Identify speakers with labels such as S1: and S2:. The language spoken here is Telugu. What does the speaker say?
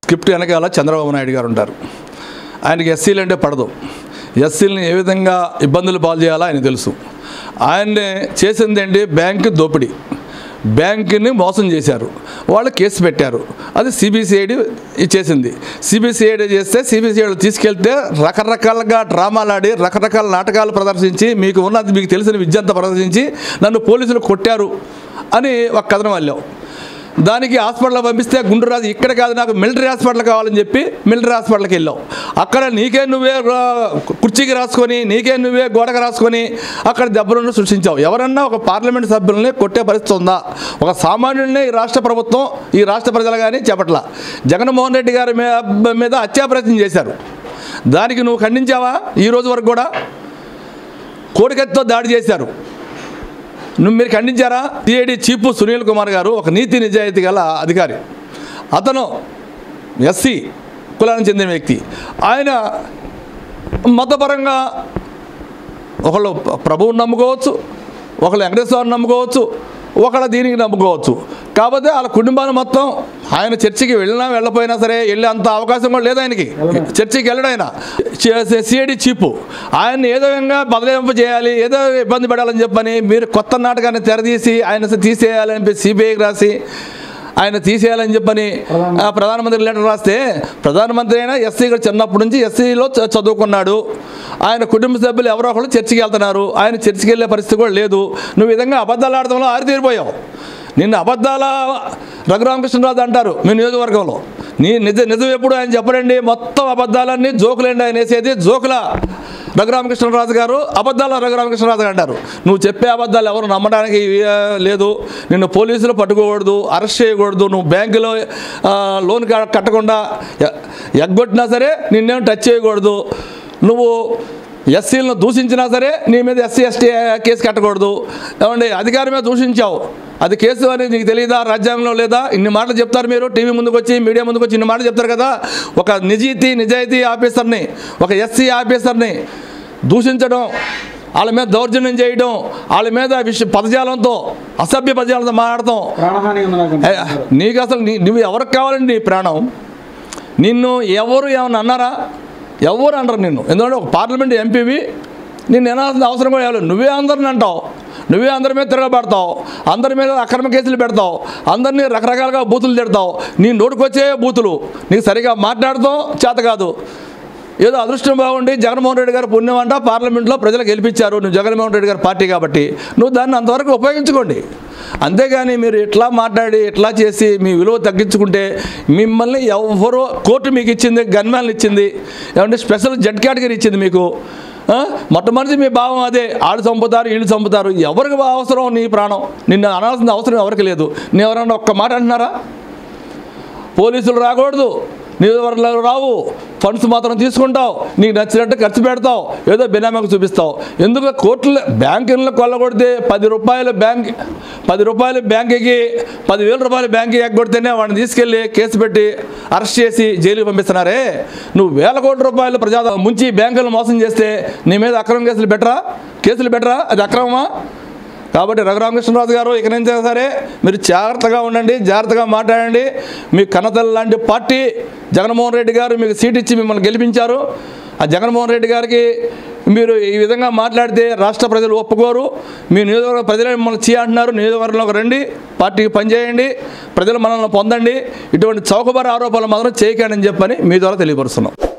S1: స్క్రిప్ట్ వెనకాల చంద్రబాబు నాయుడు గారు ఉంటారు ఆయనకి ఎస్సీలు అంటే పడదు ఎస్సీలని ఏ విధంగా ఇబ్బందులు పాలు చేయాలో ఆయన తెలుసు ఆయన్ని చేసింది ఏంటి బ్యాంక్ దోపిడీ బ్యాంకుని మోసం చేశారు వాళ్ళు కేసు పెట్టారు అది సిబిసిఐడి చేసింది సిబిసిఐడి చేస్తే సిబిసిఐడి తీసుకెళ్తే రకరకాలుగా డ్రామాలు ఆడి రకరకాల నాటకాలు ప్రదర్శించి మీకు ఉన్నది మీకు తెలిసిన విద్యంతా ప్రదర్శించి నన్ను పోలీసులు కొట్టారు అని ఒక కథనం వెళ్ళాం దానికి హాస్పిటల్ పంపిస్తే గుండ్రరాజు ఇక్కడ కాదు నాకు మిలిటరీ హాస్పిటల్ కావాలని చెప్పి మిలిటరీ హాస్పిటల్కి వెళ్ళావు అక్కడ నీకే నువ్వే రా- కుర్చీకి రాసుకొని నీకే నువ్వే గోడకు రాసుకొని అక్కడ దెబ్బలను సృష్టించావు ఎవరన్నా ఒక పార్లమెంట్ సభ్యుల్ని కొట్టే పరిస్థితి ఉందా ఒక సామాన్యుడిని ఈ రాష్ట్ర ప్రభుత్వం ఈ రాష్ట్ర ప్రజలు కానీ చెప్పట్లా జగన్మోహన్ రెడ్డి గారి మీ- మీద హత్యాప్రయత్నం చేశారు దానికి నువ్వు ఖండించావా ఈ రోజు వరకు కూడా కోడికత్తితో దాడి చేశారు నువ్వు మీరు ఖండించారా సిఐడి చీఫ్ సునీల్ కుమార్ గారు ఒక నీతి నిజాయితీ గల అధికారి అతను ఎస్సీ కులానికి చెందిన వ్యక్తి ఆయన మతపరంగా ఒకళ్ళు ప్రభువుని నమ్ముకోవచ్చు ఒకళ్ళు వెంకటేశ్వరాన్ని నమ్ముకోవచ్చు ఒకళ్ళ దీనికి నమ్ముకోవచ్చు కాకపోతే వాళ్ళ కుటుంబాన్ని మొత్తం ఆయన చర్చికి వెళ్ళినా వెళ్ళపోయినా సరే వెళ్ళే అంత అవకాశం కూడా లేదు ఆయనకి చర్చికి వెళ్ళడం ఆయన సిఐడి చీపు ఆయన్ని ఏదో విధంగా బదలింపు చేయాలి ఏదో ఇబ్బంది పడాలని చెప్పని మీరు కొత్త నాటకాన్ని తెరదీసి ఆయన తీసేయాలని చెప్పి సిబిఐకి రాసి ఆయన తీసేయాలని చెప్పని ఆ, ప్రధానమంత్రి లెటర్ రాస్తే ప్రధానమంత్రి అయినా ఎస్సీ కూడా చిన్నప్పటి నుంచి ఎస్సీలో చ- చదువుకున్నాడు ఆయన కుటుంబ సభ్యులు ఎవరో ఒకళ్ళు చర్చికి వెళ్తున్నారు ఆయన చర్చికి వెళ్ళే పరిస్థితి కూడా లేదు నువ్వు ఈ విధంగా అబద్ధాలు ఆడటంలో ఆరితీరిపోయావు నిన్ను అబద్ధాల రఘురామకృష్ణరాజు అంటారు మీ నియోజకవర్గంలో నీ నిజ నిజం ఎప్పుడు ఆయన చెప్పడండి మొత్తం అబద్ధాలన్నీ జోకులండి ఆయన వేసేది జోకుల రఘురామకృష్ణరాజు గారు అబద్ధాల రఘురామకృష్ణరాజు గారు అంటారు నువ్వు చెప్పే అబద్ధాలు ఎవరు నమ్మడానికి ఆ, లేదు నిన్ను పోలీసులు పట్టుకోకూడదు అరెస్ట్ చేయకూడదు నువ్వు బ్యాంకులో ఆ, లోన్ క- కట్టకుండా ఎ- ఎగ్గొట్టినా సరే నిన్నేం టచ్ చేయకూడదు నువ్వు ఎస్సీలను దూషించినా సరే నీ మీద ఎస్సీ ఎస్టీ కేసు కట్టకూడదు ఏమండి అధికారి మీద దూషించావు అది కేసు అనేది నీకు తెలియదా రాజ్యాంగంలో లేదా ఇన్ని మాటలు చెప్తారు మీరు టీవీ ముందుకు వచ్చి మీడియా ముందుకు వచ్చి ఇన్ని మాటలు చెప్తారు కదా ఒక నిజీతి నిజాయితీ ఆఫీసర్ని ఒక ఎస్సీ ఆఫీసర్ని దూషించడం వాళ్ళ మీద దౌర్జన్యం చేయడం వాళ్ళ మీద విష పదజాలంతో అసభ్య పదజాలంతో మాట్లాడటం
S2: ప్రాణహాని ఉంది నాకు
S1: ఏ, నీకు అసలు నీ- నువ్వు ఎవరికి కావాలండి నీ ప్రాణం నిన్ను ఎవరు ఏమన్నా అన్నారా ఎవరు అనరు నిన్ను ఎందుకంటే ఒక పార్లమెంట్ ఎంపీవి నిన్ను వినాల్సిన అవసరం కూడా లేదు నువ్వే అందరిని అంటావు నువ్వే అందరి మీద తిరగబడతావు అందరి మీద అక్రమ కేసులు పెడతావు అందరినీ రకరకాలుగా బూతులు తిడతావు నీ నోటికొచ్చే బూతులు నీకు సరిగా మాట్లాడతాం చేత కాదు ఏదో అదృష్టం బాగుండి జగన్మోహన్ రెడ్డి గారు పుణ్యం అంట పార్లమెంట్లో ప్రజలు గెలిపించారు నువ్వు జగన్మోహన్ రెడ్డి గారి పార్టీ కాబట్టి నువ్వు దాన్ని అంతవరకు ఉపయోగించుకోండి అంతేగాని మీరు ఇట్లా మాట్లాడి ఇట్లా చేసి మీ విలువ తగ్గించుకుంటే మిమ్మల్ని ఎవరో కోర్టు మీకు ఇచ్చింది గన్మ్యాన్లు ఇచ్చింది ఏమంటే స్పెషల్ జడ్ కేటగిరీ ఇచ్చింది మీకు ఆ? మొట్టమొదటి మీ భావం అదే ఆడు చంపుతారు వీళ్ళు చంపుతారు ఎవరికి అవసరం నీ ప్రాణం నిన్ను అనాల్సిన అవసరం ఎవరికి లేదు నేను ఎవరన్నా ఒక్క మాట అంటున్నారా పోలీసులు రాకూడదు నియోజకవర్గాలు రావు ఫండ్స్ మాత్రం తీసుకుంటావు నీకు నచ్చినట్టు ఖర్చు పెడతావు ఏదో బినామీకి చూపిస్తావు ఎందుకు కోట్లు బ్యాంకులను కొల్లగొడితే పది రూపాయలు బ్యాంక్ పది రూపాయలు బ్యాంకుకి పదివేల రూపాయలు బ్యాంకుకి ఎగ్గొడితేనే వాడిని తీసుకెళ్ళి కేసు పెట్టి అరెస్ట్ చేసి జైలుకి పంపిస్తున్నారే నువ్వు వేల కోట్ల రూపాయలు ప్రజా ముంచి బ్యాంకులను మోసం చేస్తే నీ మీద అక్రమ కేసులు పెట్టరా కేసులు పెట్టరా అది అక్రమమా కాబట్టి రఘురామకృష్ణరాజు గారు ఇక నుంచి సరే మీరు జాగ్రత్తగా ఉండండి జాగ్రత్తగా మాట్లాడండి మీ కన్నతల్లి లాంటి పార్టీ జగన్మోహన్ రెడ్డి గారు మీకు సీట్ ఇచ్చి మిమ్మల్ని గెలిపించారు ఆ జగన్మోహన్ రెడ్డి గారికి మీరు ఈ విధంగా మాట్లాడితే రాష్ట్ర ప్రజలు ఒప్పుకోరు మీ నియోజకవర్గ ప్రజలే మిమ్మల్ని చీ అంటున్నారు నియోజకవర్గంలోకి రండి పార్టీకి పనిచేయండి ప్రజలు మనల్ని పొందండి ఇటువంటి చౌకబారు ఆరోపణలు మాత్రం చేయకండి అని చెప్పని మీ ద్వారా తెలియపరుస్తున్నాం